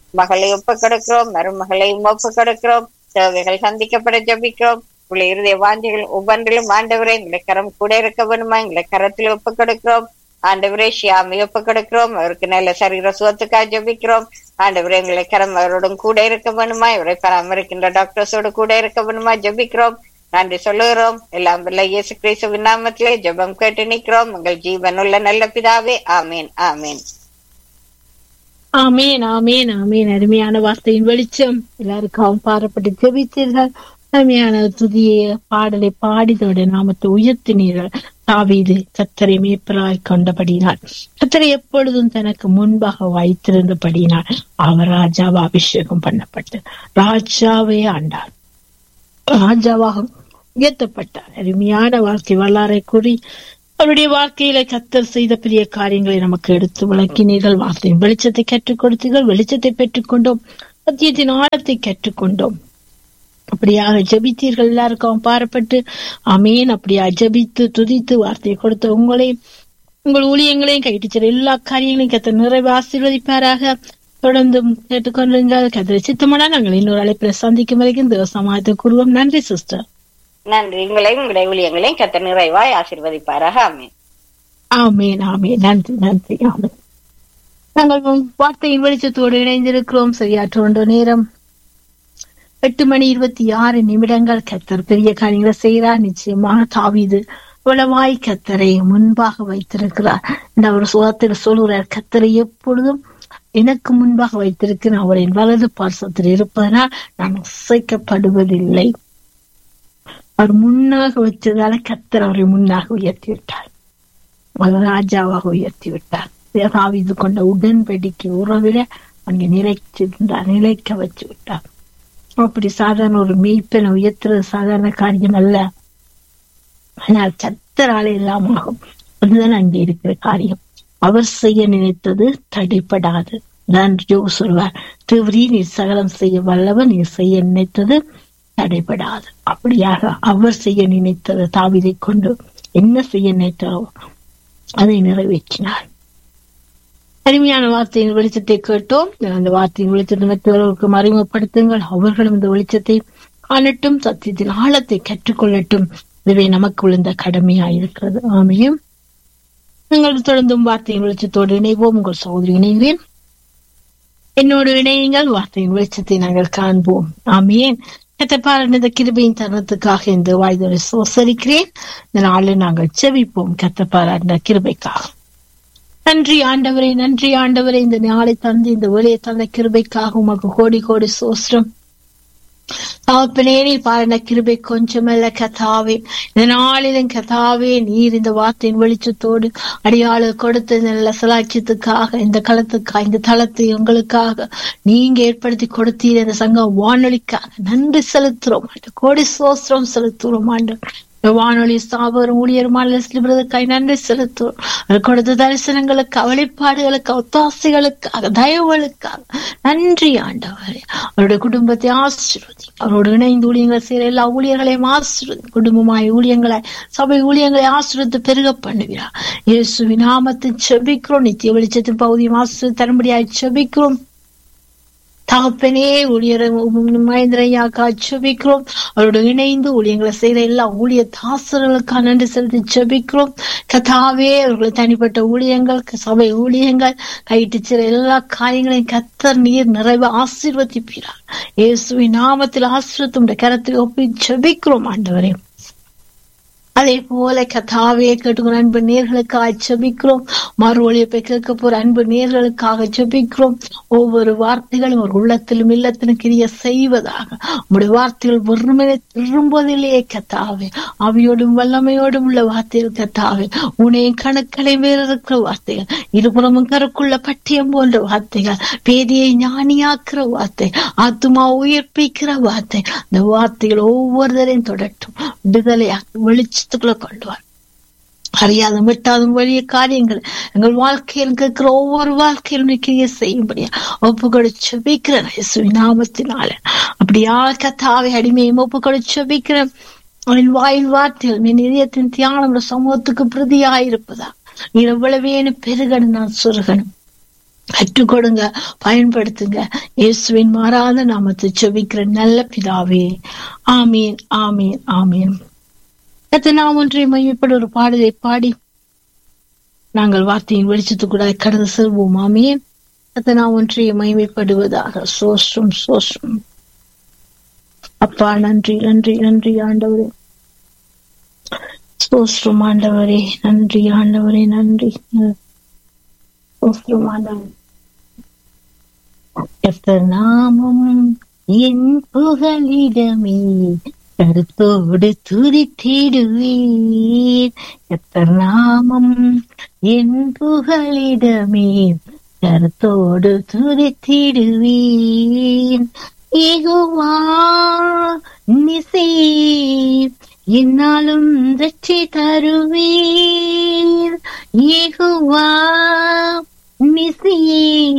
மகளை ஒப்பு கொடுக்கிறோம் மருமகளையும் ஒப்பு கொடுக்கிறோம் தேவைகள் சந்திக்கப்பட ஜபிக்கிறோம் உள்ள இருதய வாஞ்சிகள் ஒவ்வொன்றிலும் ஆண்டவரே எங்களை கரம் கூட இருக்க வேணுமா எங்களை கரத்தில் ஒப்பு கொடுக்கிறோம் ஆண்டவரே ஷியாமி ஒப்பு கொடுக்கிறோம் அவருக்கு நல்ல சரீர சுகத்துக்காக ஜபிக்கிறோம் ஆண்டவரே எங்களை கரம் அவரோடும் கூட இருக்க வேணுமா இவரை பராமரிக்கின்ற டாக்டர்ஸோடு கூட இருக்க வேணுமா ஜபிக்கிறோம் நன்றி சொல்லுகிறோம் எல்லாம் வல்ல இயேசு கிறிஸ்துவின் நாமத்திலே ஜெபம் கேட்டு நிற்கிறோம் உங்கள் ஜீவனுள்ள நல்ல பிதாவே ஆமீன் ஆமீன் ஆமேன் ஆமேன் ஆமேன் அருமையான வார்த்தையின் வெளிச்சம் எல்லாருக்காகவும் பாரப்பட்டு ஜெபித்தீர்கள் அருமையான துதிய பாடலை பாடிதோட நாமத்தை உயர்த்தினீர்கள் தாவீது கத்தரை மேப்பராய் கொண்டபடினார் கத்தரை எப்பொழுதும் தனக்கு முன்பாக வைத்திருந்தபடினார் அவர் ராஜாவா அபிஷேகம் பண்ணப்பட்டு ராஜாவே ஆண்டார் ராஜாவாக உயர்த்தப்பட்டார் அருமையான வாழ்க்கை வரலாறை கூறி அவருடைய வாழ்க்கையில கத்தர் செய்த பெரிய காரியங்களை நமக்கு எடுத்து விளக்கினீர்கள் வார்த்தையின் வெளிச்சத்தை கற்றுக் கொடுத்தீர்கள் வெளிச்சத்தை பெற்றுக்கொண்டோம் சத்தியத்தின் ஆழத்தை கற்றுக்கொண்டோம் அப்படியாக ஜபித்தீர்கள் எல்லாருக்கும் பாரப்பட்டு அமேன் அப்படியா ஜபித்து துதித்து வார்த்தையை கொடுத்த உங்களையும் உங்கள் ஊழியங்களையும் கைட்டு எல்லா காரியங்களையும் கத்த நிறைவு ஆசீர்வதிப்பாராக தொடர்ந்து கேட்டுக்கொண்டிருந்தால் கத்திர சித்தமானா நாங்கள் இன்னொரு அழைப்பில் சந்திக்கும் வரைக்கும் தேவசமாயத்தை கூறுவோம் நன்றி சிஸ்டர் நன்றி உங்களையும் உங்களுடைய ஊழியங்களையும் கத்த நிறைவாய் ஆசீர்வதிப்பாராக ஆமீன் ஆமேன் ஆமேன் நன்றி நன்றி ஆமேன் நாங்கள் வார்த்தையின் வெளிச்சத்தோடு இணைந்திருக்கிறோம் சரியாற்ற நேரம் எட்டு மணி இருபத்தி ஆறு நிமிடங்கள் கத்தர் பெரிய காரியங்களை செய்கிறார் நிச்சயமாக தாவிது உளவாய் கத்தரை முன்பாக வைத்திருக்கிறார் அவர் சுகத்தில் சொல்கிறார் கத்தரை எப்பொழுதும் எனக்கு முன்பாக வைத்திருக்கிறேன் அவரின் வலது பார்சத்தில் இருப்பதனால் நான் அசைக்கப்படுவதில்லை அவர் முன்னாக வச்சதால கத்தர் அவரை முன்னாக உயர்த்தி விட்டார் அவர் ராஜாவாக உயர்த்தி விட்டார் தாவிது கொண்ட உடன்படிக்கை உறவில அங்கே நிலைச்சிருந்தார் நிலைக்க வச்சு விட்டார் அப்படி சாதாரண ஒரு மெய்ப்பென உயர்த்துறது சாதாரண காரியம் அல்ல ஆனால் சத்தரால எல்லாம் ஆகும் அதுதான் அங்கே இருக்கிற காரியம் அவர் செய்ய நினைத்தது தடைப்படாது நான் ஜோ சொல்வார் திருவரி நீர் சகலம் செய்ய வல்லவர் நீர் செய்ய நினைத்தது தடைபடாது அப்படியாக அவர் செய்ய நினைத்தது தாவிதை கொண்டு என்ன செய்ய நினைத்தாரோ அதை நிறைவேற்றினார் அருமையான வார்த்தையின் வெளிச்சத்தை கேட்டோம் அந்த வார்த்தையின் வெளிச்சத்தை மற்றவர்களுக்கு அறிமுகப்படுத்துங்கள் அவர்களும் இந்த வெளிச்சத்தை காணட்டும் சத்தியத்தின் ஆழத்தை கற்றுக்கொள்ளட்டும் இதுவே நமக்கு விழுந்த கடமையா இருக்கிறது ஆமையும் நீங்கள் தொடர்ந்தும் வார்த்தையின் வெளிச்சத்தோடு இணைவோம் உங்கள் சகோதரி இணைகிறேன் என்னோடு இணையுங்கள் வார்த்தையின் வெளிச்சத்தை நாங்கள் காண்போம் ஆமையேன் கத்தப்பாரன் இந்த கிருபையின் தருணத்துக்காக இந்த வாய்தோரை சோசரிக்கிறேன் இந்த நாளில் நாங்கள் செவிப்போம் கத்தப்பாரன் இந்த கிருபைக்காக நன்றி ஆண்டவரே நன்றி ஆண்டவரே இந்த நாளை தந்து இந்த வேலையை தந்த கிருபைக்காக உமக்கு கோடி கோடி சோஸ்திரம் தகப்பனேனில் பாருன கிருபை கொஞ்சமல்ல கதாவே இந்த நாளிலும் கதாவே நீர் இந்த வார்த்தையின் வெளிச்சத்தோடு அடியாளு கொடுத்த நல்ல சலாட்சியத்துக்காக இந்த களத்துக்காக இந்த தளத்தை உங்களுக்காக நீங்க ஏற்படுத்தி கொடுத்தீர் இந்த சங்கம் வானொலிக்காக நன்றி செலுத்துறோம் கோடி சோஸ்திரம் செலுத்துறோம் ஆண்டு வானொலி ஸ்தாபரும் ஊழியருமான பிரதற்காய் நன்றி செலுத்துவோம் அவர் கொடுத்த தரிசனங்களுக்கு அவளிப்பாடுகளுக்கு ஒத்தாசைகளுக்காக தயவுகளுக்காக நன்றி ஆண்டவரே அவருடைய குடும்பத்தை ஆசிர்வதி அவரோடு இணைந்து ஊழியங்களை செய்யற எல்லா ஊழியர்களையும் ஆசிர்வதி குடும்பமாய் ஊழியங்களை சபை ஊழியங்களை ஆசிர்வத்து பெருக பண்ணுகிறார் இயேசுவி நாமத்தை செபிக்கிறோம் நித்திய வெளிச்சத்தின் பகுதியும் ஆசிர்வதி தரும்படியாய் செபிக்கிறோம் தகப்பனே ஊழியர் மகேந்திரையா ஜபிக்கிறோம் அவரோட இணைந்து ஊழியங்களை செய்த எல்லா ஊழிய தாசர்களுக்காக நன்றி செலுத்தி ஜபிக்கிறோம் கதாவே அவர்களை தனிப்பட்ட ஊழியங்கள் சபை ஊழியங்கள் கைட்டு சில எல்லா காரியங்களையும் கத்தர் நீர் நிறைவு ஆசீர்வதிப்பீரார் இயேசுவின் நாமத்தில் ஆசீர்வத்துடைய கரத்தில் ஒப்பி ஜபிக்கிறோம் ஆண்டவரே அதே போல கதாவே கேட்டுக்கிற அன்பு நேர்களுக்காக ஜபிக்கிறோம் மறு ஒழிப்பை கேட்க போற அன்பு நேர்களுக்காக ஜபிக்கிறோம் ஒவ்வொரு வார்த்தைகளும் ஒரு உள்ளத்திலும் இல்லத்திலும் கிரிய செய்வதாக உங்களுடைய வார்த்தைகள் ஒருமையை திரும்புவதிலேயே கத்தாவே அவையோடும் வல்லமையோடும் உள்ள வார்த்தைகள் கத்தாவே உனையும் கணக்களை வேறு இருக்கிற வார்த்தைகள் இருபுறமும் கருக்குள்ள பட்டியம் போன்ற வார்த்தைகள் பேதியை ஞானியாக்குற வார்த்தை ஆத்துமா உயிர்ப்பிக்கிற வார்த்தை இந்த வார்த்தைகள் ஒவ்வொருத்தரையும் தொடட்டும் விடுதலை வெளிச்சத்துக்குள்ள கொள்வார் அறியாத விட்டாதும் வழிய காரியங்கள் எங்கள் வாழ்க்கையில் கேட்கிற ஒவ்வொரு வாழ்க்கையிலும் கிரிய செய்யும்படியா ஒப்பு கொடுத்து வைக்கிறேன் நாமத்தினால அப்படியா கத்தாவை அடிமையும் ஒப்பு கொடுத்து வைக்கிறேன் அவன் வாயில் வார்த்தைகள் என் இதயத்தின் தியானம் சமூகத்துக்கு பிரதியாயிருப்பதா நீ எவ்வளவேனு பெருகணும் நான் சொருகணும் கற்றுக் கொடுங்க பயன்படுத்துங்க இயேசுவின் மாறாத நாமத்தை செபிக்கிற நல்ல பிதாவே ஆமீன் ஆமீன் ஆமீன் கத்த நாம் ஒன்றை மையப்பட ஒரு பாடலை பாடி நாங்கள் வார்த்தையின் வெளிச்சத்துக்கூட கடந்து செல்வோம் ஆமீன் கத்த நாம் ஒன்றைய மகிமைப்படுவதாக சோஸ்ரம் சோஸ்ரம் அப்பா நன்றி நன்றி நன்றி ஆண்டவரே சோஸ்ரம் ஆண்டவரே நன்றி ஆண்டவரே நன்றி சோஸ்ரம் ஆண்டவரே கர்த்தர் நாமம் என் புகலிடமே கருத்தோடு துதித்திடுவீர் கர்த்தர் நாமம் என் புகலிடமே கருத்தோடு துதித்திடுவீர் ஏகுவா நிசே என்னாலும் ரட்சி தருவீர் ஏகுவா நிசியே